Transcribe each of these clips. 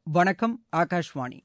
வணக்கம் ஆகாஷ்வாணி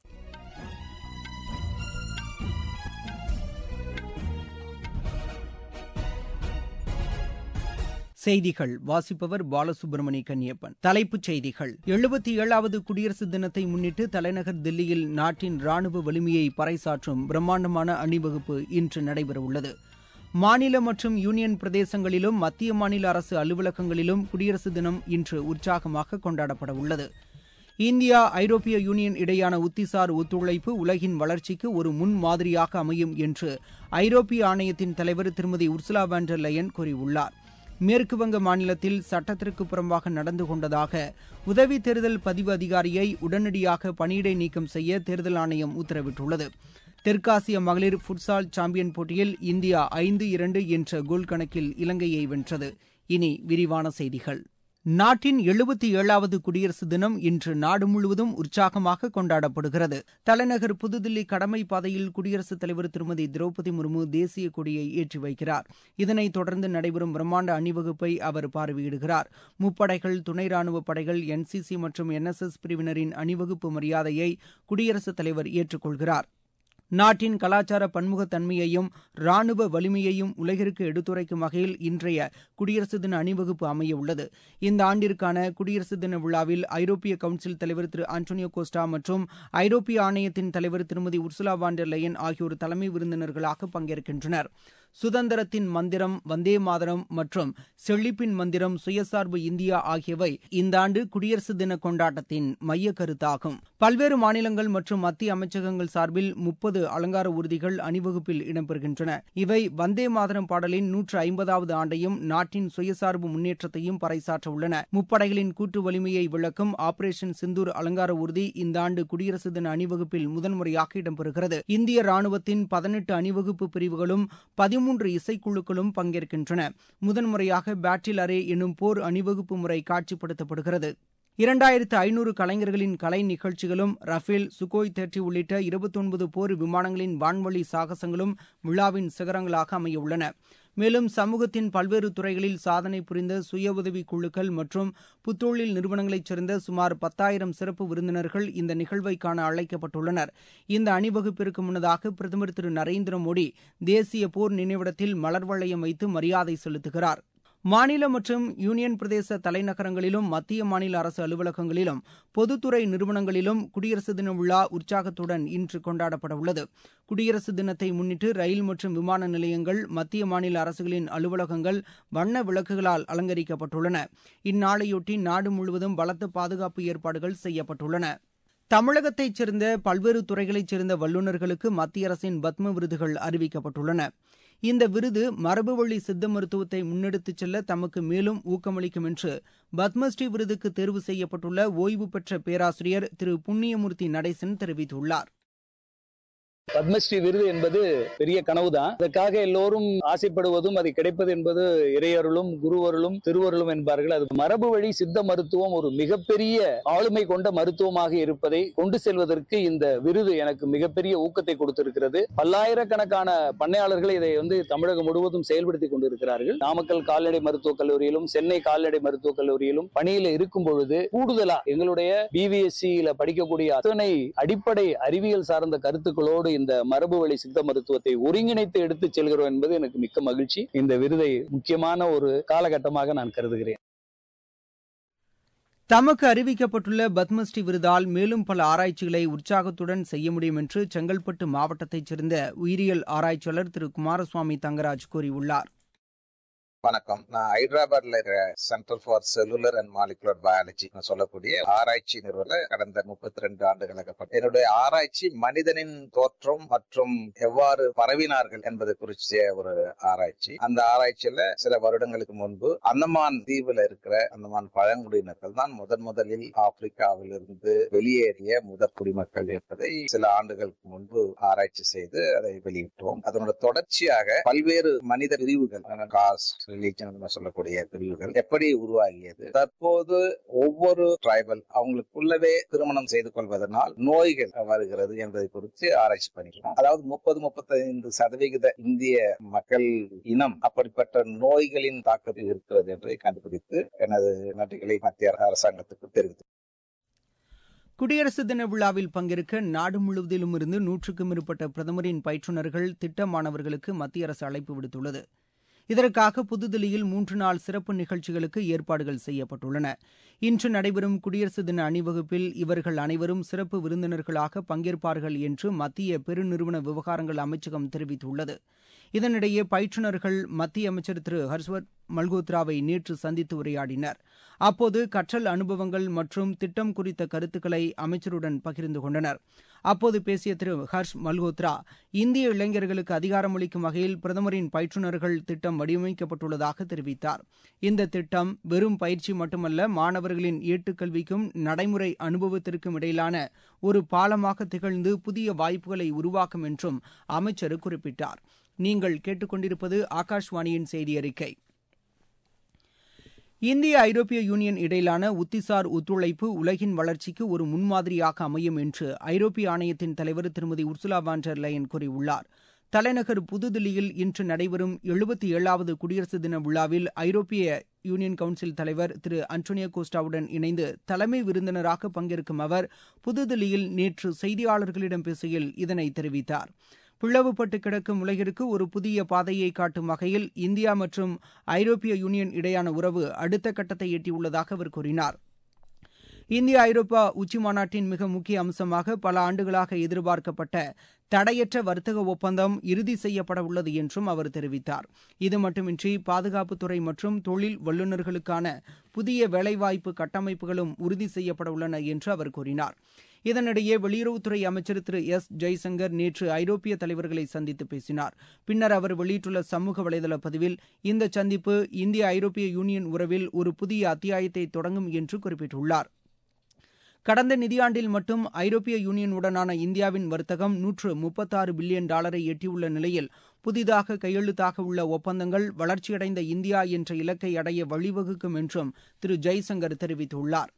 செய்திகள் வாசிப்பவர் பாலசுப்ரமணி கன்னியப்பன் தலைப்புச் செய்திகள் எழுபத்தி ஏழாவது குடியரசு தினத்தை முன்னிட்டு தலைநகர் தில்லியில் நாட்டின் ராணுவ வலிமையை பறைசாற்றும் பிரம்மாண்டமான அணிவகுப்பு இன்று நடைபெறவுள்ளது மாநில மற்றும் யூனியன் பிரதேசங்களிலும் மத்திய மாநில அரசு அலுவலகங்களிலும் குடியரசு தினம் இன்று உற்சாகமாக கொண்டாடப்பட உள்ளது இந்தியா ஐரோப்பிய யூனியன் இடையான உத்திசார் ஒத்துழைப்பு உலகின் வளர்ச்சிக்கு ஒரு முன்மாதிரியாக அமையும் என்று ஐரோப்பிய ஆணையத்தின் தலைவர் திருமதி உர்சுலா வேண்டர் லயன் கூறியுள்ளார் மேற்குவங்க மாநிலத்தில் சட்டத்திற்கு புறம்பாக நடந்து கொண்டதாக உதவி தேர்தல் பதிவு அதிகாரியை உடனடியாக பணியிடை நீக்கம் செய்ய தேர்தல் ஆணையம் உத்தரவிட்டுள்ளது தெற்காசிய மகளிர் ஃபுட்சால் சாம்பியன் போட்டியில் இந்தியா ஐந்து இரண்டு என்ற கோல் கணக்கில் இலங்கையை வென்றது இனி விரிவான செய்திகள் நாட்டின் எழுபத்தி ஏழாவது குடியரசு தினம் இன்று நாடு முழுவதும் உற்சாகமாக கொண்டாடப்படுகிறது தலைநகர் புதுதில்லி கடமை பாதையில் குடியரசுத் தலைவர் திருமதி திரௌபதி முர்மு தேசிய கொடியை ஏற்றி வைக்கிறார் இதனைத் தொடர்ந்து நடைபெறும் பிரம்மாண்ட அணிவகுப்பை அவர் பார்வையிடுகிறார் முப்படைகள் துணை ராணுவ படைகள் என்சிசி மற்றும் என்எஸ்எஸ் பிரிவினரின் அணிவகுப்பு மரியாதையை குடியரசுத் தலைவர் ஏற்றுக்கொள்கிறார் நாட்டின் கலாச்சார பன்முகத்தன்மையையும் ராணுவ வலிமையையும் உலகிற்கு எடுத்துரைக்கும் வகையில் இன்றைய குடியரசு தின அணிவகுப்பு அமைய உள்ளது இந்த ஆண்டிற்கான குடியரசு தின விழாவில் ஐரோப்பிய கவுன்சில் தலைவர் திரு ஆண்டோனியோ கோஸ்டா மற்றும் ஐரோப்பிய ஆணையத்தின் தலைவர் திருமதி உர்சுலா வாண்டர் லயன் ஆகியோர் தலைமை விருந்தினர்களாக பங்கேற்கின்றனர் சுதந்திரத்தின் மந்திரம் வந்தே மாதரம் மற்றும் செழிப்பின் மந்திரம் சுயசார்பு இந்தியா ஆகியவை இந்த ஆண்டு குடியரசு தின கொண்டாட்டத்தின் மைய கருத்தாகும் பல்வேறு மாநிலங்கள் மற்றும் மத்திய அமைச்சகங்கள் சார்பில் முப்பது அலங்கார ஊர்திகள் அணிவகுப்பில் இடம்பெறுகின்றன இவை வந்தே மாதரம் பாடலின் நூற்று ஐம்பதாவது ஆண்டையும் நாட்டின் சுயசார்பு முன்னேற்றத்தையும் பறைசாற்ற உள்ளன முப்படைகளின் கூட்டு வலிமையை விளக்கும் ஆபரேஷன் சிந்தூர் அலங்கார ஊர்தி இந்த ஆண்டு குடியரசு தின அணிவகுப்பில் முதன்முறையாக இடம்பெறுகிறது இந்திய ராணுவத்தின் பதினெட்டு அணிவகுப்பு பிரிவுகளும் பதிமூன்று இசைக்குழுக்களும் பங்கேற்கின்றன முதன்முறையாக பேட்டில் அரே என்னும் போர் அணிவகுப்பு முறை காட்சிப்படுத்தப்படுகிறது இரண்டாயிரத்து ஐநூறு கலைஞர்களின் கலை நிகழ்ச்சிகளும் ரஃபேல் சுகோய் தேர்ட்டி உள்ளிட்ட இருபத்தொன்பது போர் விமானங்களின் வான்வழி சாகசங்களும் விழாவின் சிகரங்களாக அமைய உள்ளன மேலும் சமூகத்தின் பல்வேறு துறைகளில் சாதனை புரிந்த சுய உதவி குழுக்கள் மற்றும் புத்தொழில் நிறுவனங்களைச் சேர்ந்த சுமார் பத்தாயிரம் சிறப்பு விருந்தினர்கள் இந்த நிகழ்வை காண அழைக்கப்பட்டுள்ளனர் இந்த அணிவகுப்பிற்கு முன்னதாக பிரதமர் திரு நரேந்திர மோடி தேசிய போர் நினைவிடத்தில் மலர் வளையம் வைத்து மரியாதை செலுத்துகிறார் மாநில மற்றும் யூனியன் பிரதேச தலைநகரங்களிலும் மத்திய மாநில அரசு அலுவலகங்களிலும் பொதுத்துறை நிறுவனங்களிலும் குடியரசு தின விழா உற்சாகத்துடன் இன்று கொண்டாடப்பட உள்ளது குடியரசு தினத்தை முன்னிட்டு ரயில் மற்றும் விமான நிலையங்கள் மத்திய மாநில அரசுகளின் அலுவலகங்கள் வண்ண விளக்குகளால் அலங்கரிக்கப்பட்டுள்ளன இந்நாளையொட்டி நாடு முழுவதும் பலத்த பாதுகாப்பு ஏற்பாடுகள் செய்யப்பட்டுள்ளன தமிழகத்தைச் சேர்ந்த பல்வேறு துறைகளைச் சேர்ந்த வல்லுநர்களுக்கு மத்திய அரசின் பத்ம விருதுகள் அறிவிக்கப்பட்டுள்ளன இந்த விருது மரபுவழி சித்த மருத்துவத்தை முன்னெடுத்துச் செல்ல தமக்கு மேலும் ஊக்கமளிக்கும் என்று பத்மஸ்ரீ விருதுக்கு தேர்வு செய்யப்பட்டுள்ள ஓய்வு பெற்ற பேராசிரியர் திரு புண்ணியமூர்த்தி நடேசன் தெரிவித்துள்ளார் பத்மஸ்ரீ விருது என்பது பெரிய கனவுதான் அதற்காக எல்லோரும் ஆசைப்படுவதும் அது கிடைப்பது என்பது இறையருளும் குருவருளும் திருவருளும் என்பார்கள் அது மரபு வழி சித்த மருத்துவம் ஒரு மிகப்பெரிய ஆளுமை கொண்ட மருத்துவமாக இருப்பதை கொண்டு செல்வதற்கு இந்த விருது எனக்கு மிகப்பெரிய ஊக்கத்தை கொடுத்திருக்கிறது பல்லாயிரக்கணக்கான பண்ணையாளர்கள் இதை வந்து தமிழகம் முழுவதும் செயல்படுத்தி கொண்டிருக்கிறார்கள் நாமக்கல் கால்நடை மருத்துவக் கல்லூரியிலும் சென்னை கால்நடை மருத்துவக் கல்லூரியிலும் பணியில இருக்கும் பொழுது கூடுதலா எங்களுடைய பிவிஎஸ்சியில படிக்கக்கூடிய அத்தனை அடிப்படை அறிவியல் சார்ந்த கருத்துக்களோடு இந்த மரபு வழி சித்த மருத்துவத்தை ஒருங்கிணைத்து எடுத்து செல்கிறோம் என்பது எனக்கு மிக்க மகிழ்ச்சி இந்த விருதை முக்கியமான ஒரு காலகட்டமாக நான் கருதுகிறேன் தமக்கு அறிவிக்கப்பட்டுள்ள பத்மஸ்ரீ விருதால் மேலும் பல ஆராய்ச்சிகளை உற்சாகத்துடன் செய்ய முடியும் என்று செங்கல்பட்டு மாவட்டத்தைச் சேர்ந்த உயிரியல் ஆராய்ச்சியாளர் திரு குமாரசுவாமி தங்கராஜ் கூறியுள்ளார் வணக்கம் நான் ஹைதராபாத்ல இருக்கிற centre for cellular and molecular biology சொல்லக்கூடிய ஆராய்ச்சி நிறுவனம் கடந்த முப்பத்தி ரெண்டு ஆண்டுகளாக என்னுடைய ஆராய்ச்சி மனிதனின் தோற்றம் மற்றும் எவ்வாறு பரவினார்கள் என்பது குறிச்சிய ஒரு ஆராய்ச்சி அந்த ஆராய்ச்சியில சில வருடங்களுக்கு முன்பு அந்தமான் தீவுல இருக்கிற அந்தமான் பழங்குடியினர்கள் தான் முதன் முதலில் ஆப்பிரிக்காவில் இருந்து வெளியேறிய முதற் குடிமக்கள் என்பதை சில ஆண்டுகளுக்கு முன்பு ஆராய்ச்சி செய்து அதை வெளியிட்டோம் அதனோட தொடர்ச்சியாக பல்வேறு மனித பிரிவுகள் காஸ்ட் ரிலீஜன் சொல்லக்கூடிய பிரிவுகள் எப்படி உருவாகியது தற்போது ஒவ்வொரு டிரைபல் அவங்களுக்குள்ளவே திருமணம் செய்து கொள்வதனால் நோய்கள் வருகிறது என்பதை குறித்து ஆராய்ச்சி பண்ணிக்கிறோம் அதாவது முப்பது முப்பத்தைந்து சதவிகித இந்திய மக்கள் இனம் அப்படிப்பட்ட நோய்களின் தாக்கத்தில் இருக்கிறது என்று கண்டுபிடித்து எனது நன்றிகளை மத்திய அரசாங்கத்துக்கு தெரிவித்து குடியரசு தின விழாவில் பங்கேற்க நாடு முழுவதிலும் இருந்து நூற்றுக்கும் மேற்பட்ட பிரதமரின் பயிற்றுநர்கள் திட்ட மாணவர்களுக்கு மத்திய அரசு அழைப்பு விடுத்துள்ளது இதற்காக புதுதில்லியில் மூன்று நாள் சிறப்பு நிகழ்ச்சிகளுக்கு ஏற்பாடுகள் செய்யப்பட்டுள்ளன இன்று நடைபெறும் குடியரசு தின அணிவகுப்பில் இவர்கள் அனைவரும் சிறப்பு விருந்தினர்களாக பங்கேற்பார்கள் என்று மத்திய பெருநிறுவன விவகாரங்கள் அமைச்சகம் தெரிவித்துள்ளது இதனிடையே பயிற்றுநர்கள் மத்திய அமைச்சர் திரு ஹர்ஷ்வர்த் மல்கோத்ராவை நேற்று சந்தித்து உரையாடினர் அப்போது கற்றல் அனுபவங்கள் மற்றும் திட்டம் குறித்த கருத்துக்களை அமைச்சருடன் பகிர்ந்து கொண்டனர் அப்போது பேசிய திரு ஹர்ஷ் மல்கோத்ரா இந்திய இளைஞர்களுக்கு அதிகாரமளிக்கும் வகையில் பிரதமரின் பயிற்றுநர்கள் திட்டம் வடிவமைக்கப்பட்டுள்ளதாக தெரிவித்தார் இந்த திட்டம் வெறும் பயிற்சி மட்டுமல்ல மாணவர்களின் ஏட்டுக்கல்விக்கும் நடைமுறை அனுபவத்திற்கும் இடையிலான ஒரு பாலமாக திகழ்ந்து புதிய வாய்ப்புகளை உருவாக்கும் என்றும் அமைச்சர் குறிப்பிட்டார் நீங்கள் கேட்டுக்கொண்டிருப்பது ஆகாஷ்வாணியின் செய்தி அறிக்கை இந்திய ஐரோப்பிய யூனியன் இடையிலான உத்திசார் ஒத்துழைப்பு உலகின் வளர்ச்சிக்கு ஒரு முன்மாதிரியாக அமையும் என்று ஐரோப்பிய ஆணையத்தின் தலைவர் திருமதி உர்சுலா வாண்டர் லயன் கூறியுள்ளார் தலைநகர் புதுதில்லியில் இன்று நடைபெறும் எழுபத்தி ஏழாவது குடியரசு தின விழாவில் ஐரோப்பிய யூனியன் கவுன்சில் தலைவர் திரு அன்டோனியோ கோஸ்டாவுடன் இணைந்து தலைமை விருந்தினராக பங்கேற்கும் அவர் புதுதில்லியில் நேற்று செய்தியாளர்களிடம் பேசுகையில் இதனை தெரிவித்தார் பிளவுபட்டு கிடக்கும் உலகிற்கு ஒரு புதிய பாதையை காட்டும் வகையில் இந்தியா மற்றும் ஐரோப்பிய யூனியன் இடையான உறவு அடுத்த கட்டத்தை எட்டியுள்ளதாக அவர் கூறினார் இந்திய ஐரோப்பா உச்சி மாநாட்டின் மிக முக்கிய அம்சமாக பல ஆண்டுகளாக எதிர்பார்க்கப்பட்ட தடையற்ற வர்த்தக ஒப்பந்தம் இறுதி செய்யப்பட உள்ளது என்றும் அவர் தெரிவித்தார் இது மட்டுமின்றி பாதுகாப்புத்துறை மற்றும் தொழில் வல்லுநர்களுக்கான புதிய வேலைவாய்ப்பு கட்டமைப்புகளும் உறுதி செய்யப்பட உள்ளன என்று அவர் கூறினார் இதனிடையே வெளியுறவுத்துறை அமைச்சர் திரு எஸ் ஜெய்சங்கர் நேற்று ஐரோப்பிய தலைவர்களை சந்தித்து பேசினார் பின்னர் அவர் வெளியிட்டுள்ள சமூக வலைதள பதிவில் இந்த சந்திப்பு இந்திய ஐரோப்பிய யூனியன் உறவில் ஒரு புதிய அத்தியாயத்தை தொடங்கும் என்று குறிப்பிட்டுள்ளார் கடந்த நிதியாண்டில் மட்டும் ஐரோப்பிய யூனியனுடனான இந்தியாவின் வர்த்தகம் நூற்று முப்பத்தாறு பில்லியன் டாலரை எட்டியுள்ள நிலையில் புதிதாக கையெழுத்தாக உள்ள ஒப்பந்தங்கள் வளர்ச்சியடைந்த இந்தியா என்ற இலக்கை அடைய வழிவகுக்கும் என்றும் திரு ஜெய்சங்கர் தெரிவித்துள்ளார்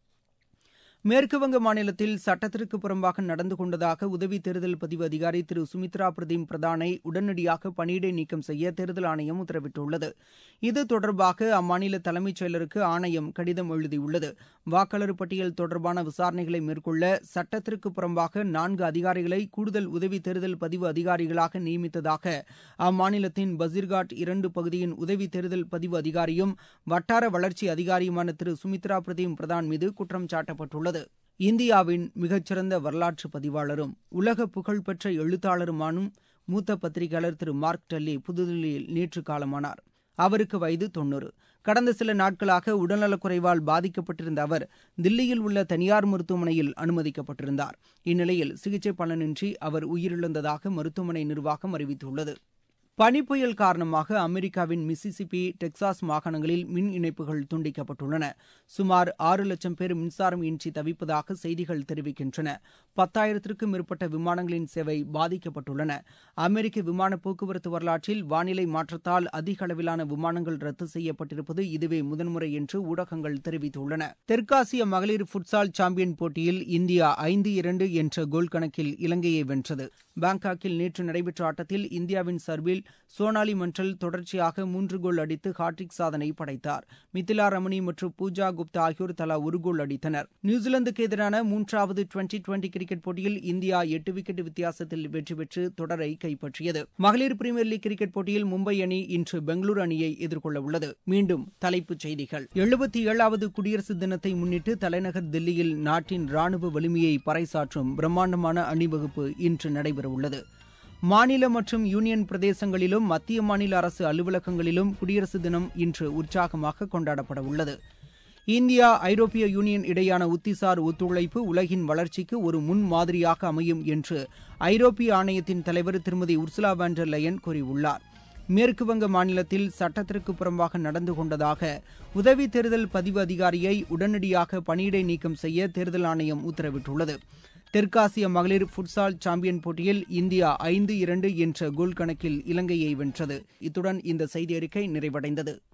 மேற்குவங்க மாநிலத்தில் சட்டத்திற்கு புறம்பாக நடந்து கொண்டதாக உதவி தேர்தல் பதிவு அதிகாரி திரு சுமித்ரா பிரதீம் பிரதானை உடனடியாக பணியிடை நீக்கம் செய்ய தேர்தல் ஆணையம் உத்தரவிட்டுள்ளது இது தொடர்பாக அம்மாநில தலைமைச் செயலருக்கு ஆணையம் கடிதம் எழுதியுள்ளது வாக்காளர் பட்டியல் தொடர்பான விசாரணைகளை மேற்கொள்ள சட்டத்திற்கு புறம்பாக நான்கு அதிகாரிகளை கூடுதல் உதவி தேர்தல் பதிவு அதிகாரிகளாக நியமித்ததாக அம்மாநிலத்தின் பசீர்காட் இரண்டு பகுதியின் உதவி தேர்தல் பதிவு அதிகாரியும் வட்டார வளர்ச்சி அதிகாரியுமான திரு சுமித்ரா பிரதீம் பிரதான் மீது குற்றம் சாட்டப்பட்டுள்ளது உள்ளது இந்தியாவின் மிகச்சிறந்த வரலாற்று பதிவாளரும் உலக புகழ்பெற்ற எழுத்தாளருமானும் மூத்த பத்திரிகையாளர் திரு மார்க் டல்லி புதுதில்லியில் நேற்று காலமானார் அவருக்கு வயது தொன்னூறு கடந்த சில நாட்களாக உடல்நலக்குறைவால் பாதிக்கப்பட்டிருந்த அவர் தில்லியில் உள்ள தனியார் மருத்துவமனையில் அனுமதிக்கப்பட்டிருந்தார் இந்நிலையில் சிகிச்சை பலனின்றி அவர் உயிரிழந்ததாக மருத்துவமனை நிர்வாகம் அறிவித்துள்ளது பனிப்புயல் காரணமாக அமெரிக்காவின் மிசிசிபி டெக்சாஸ் மாகாணங்களில் மின் இணைப்புகள் துண்டிக்கப்பட்டுள்ளன சுமார் ஆறு லட்சம் பேர் மின்சாரம் இன்றி தவிப்பதாக செய்திகள் தெரிவிக்கின்றன பத்தாயிரத்திற்கும் மேற்பட்ட விமானங்களின் சேவை பாதிக்கப்பட்டுள்ளன அமெரிக்க விமான போக்குவரத்து வரலாற்றில் வானிலை மாற்றத்தால் அதிக அளவிலான விமானங்கள் ரத்து செய்யப்பட்டிருப்பது இதுவே முதன்முறை என்று ஊடகங்கள் தெரிவித்துள்ளன தெற்காசிய மகளிர் ஃபுட்சால் சாம்பியன் போட்டியில் இந்தியா ஐந்து இரண்டு என்ற கோல் கணக்கில் இலங்கையை வென்றது பாங்காக்கில் நேற்று நடைபெற்ற ஆட்டத்தில் இந்தியாவின் சர்பில் சோனாலி மண்டல் தொடர்ச்சியாக மூன்று கோல் அடித்து ஹாட்ரிக் சாதனை படைத்தார் மித்திலா ரமணி மற்றும் பூஜா குப்தா ஆகியோர் தலா ஒரு கோல் அடித்தனர் நியூசிலாந்துக்கு எதிரான மூன்றாவது டுவெண்டி டுவெண்டி கிரிக்கெட் போட்டியில் இந்தியா எட்டு விக்கெட் வித்தியாசத்தில் வெற்றி பெற்று தொடரை கைப்பற்றியது மகளிர் பிரீமியர் லீக் கிரிக்கெட் போட்டியில் மும்பை அணி இன்று பெங்களூரு அணியை எதிர்கொள்ள உள்ளது மீண்டும் தலைப்புச் செய்திகள் எழுபத்தி ஏழாவது குடியரசு தினத்தை முன்னிட்டு தலைநகர் தில்லியில் நாட்டின் ராணுவ வலிமையை பறைசாற்றும் பிரம்மாண்டமான அணிவகுப்பு இன்று நடைபெறவுள்ளது மாநில மற்றும் யூனியன் பிரதேசங்களிலும் மத்திய மாநில அரசு அலுவலகங்களிலும் குடியரசு தினம் இன்று உற்சாகமாக கொண்டாடப்பட உள்ளது இந்தியா ஐரோப்பிய யூனியன் இடையான உத்திசார் ஒத்துழைப்பு உலகின் வளர்ச்சிக்கு ஒரு முன் மாதிரியாக அமையும் என்று ஐரோப்பிய ஆணையத்தின் தலைவர் திருமதி உர்சுலா வாண்டர் லயன் கூறியுள்ளார் மேற்குவங்க மாநிலத்தில் சட்டத்திற்கு புறம்பாக நடந்து கொண்டதாக உதவி தேர்தல் பதிவு அதிகாரியை உடனடியாக பணியிடை நீக்கம் செய்ய தேர்தல் ஆணையம் உத்தரவிட்டுள்ளது தெற்காசிய மகளிர் ஃபுட்சால் சாம்பியன் போட்டியில் இந்தியா ஐந்து இரண்டு என்ற கோல் கணக்கில் இலங்கையை வென்றது இத்துடன் இந்த செய்தி அறிக்கை நிறைவடைந்தது